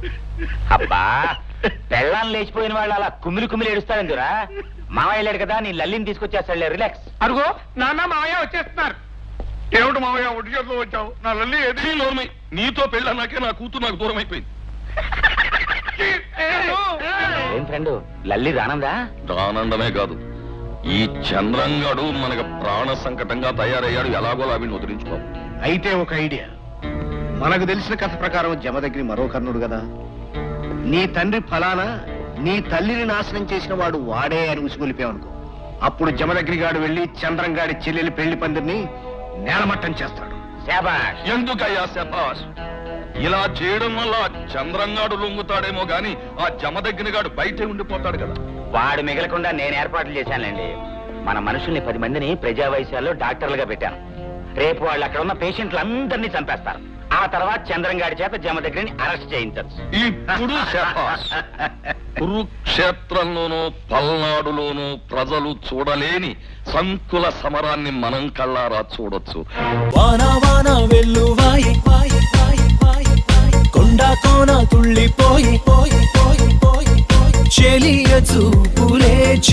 అబ్బా పెళ్ళాం లేచిపోయిన వాళ్ళు అలా కుమిలి కుమిలి ఏడుస్తారెందురా మావయ్య లేడు కదా నీ లల్లిని తీసుకొచ్చేస్తాడులే రిలాక్స్ అడుగో నాన్న మావయ్య వచ్చేస్తున్నారు ఏమిటి మావయ్య ఒంటి చేతిలో వచ్చావు నా లల్లి ఏది నోర్మై నీతో పెళ్ళన్నాకే నా కూతురు నాకు దూరం అయిపోయింది ఏం ఫ్రెండ్ లల్లి రానందా ఆనందమే కాదు ఈ చంద్రంగాడు మనకు ప్రాణ సంకటంగా తయారయ్యాడు ఎలాగోలా వీడిని వదిలించుకో అయితే ఒక ఐడియా మనకు తెలిసిన కథ ప్రకారం జమదగ్ని మరో కర్ణుడు కదా నీ తండ్రి ఫలానా నీ తల్లిని నాశనం చేసిన వాడు వాడే అని ఉసుగొలిపావనుకో అప్పుడు జమదగ్ని గాడు వెళ్లి చంద్రంగాడి చెల్లెలి పెళ్లి పందిరిని నేలమట్టం చేస్తాడు శాబాష్ ఎందుకయ్యా శబాష్ ఇలా చేయడం వల్ల ఆ చంద్రంగాడు లొంగుతాడేమో గాని ఆ జమదగ్నిగాడు బయటే ఉండిపోతాడు కదా వాడు మిగలకుండా నేను ఏర్పాట్లు చేశానులేండి మన మనుషుల్ని పది మందిని ప్రజా వైద్యాల్లో డాక్టర్లుగా పెట్టాను రేపు వాళ్ళు అక్కడ ఉన్న పేషెంట్లందరినీ చంపేస్తారు ఆ తర్వాత చంద్రంగాడి చేత జమ దగ్గరని అరెస్ట్ చేయించచ్చు ఇప్పుడు శబాష్ కురుక్షేత్రంలోనూ పల్నాడులోనూ ప్రజలు చూడలేని సంకుల సమరాన్ని మనం కళ్ళారా చూడొచ్చు వాన వాన వెల్లువాయి వాయి వాయి వాయి వాయి కొండ కోన తుళ్ళిపోయి పోయి పోయి పోయి పోయి చెలియ చూపులే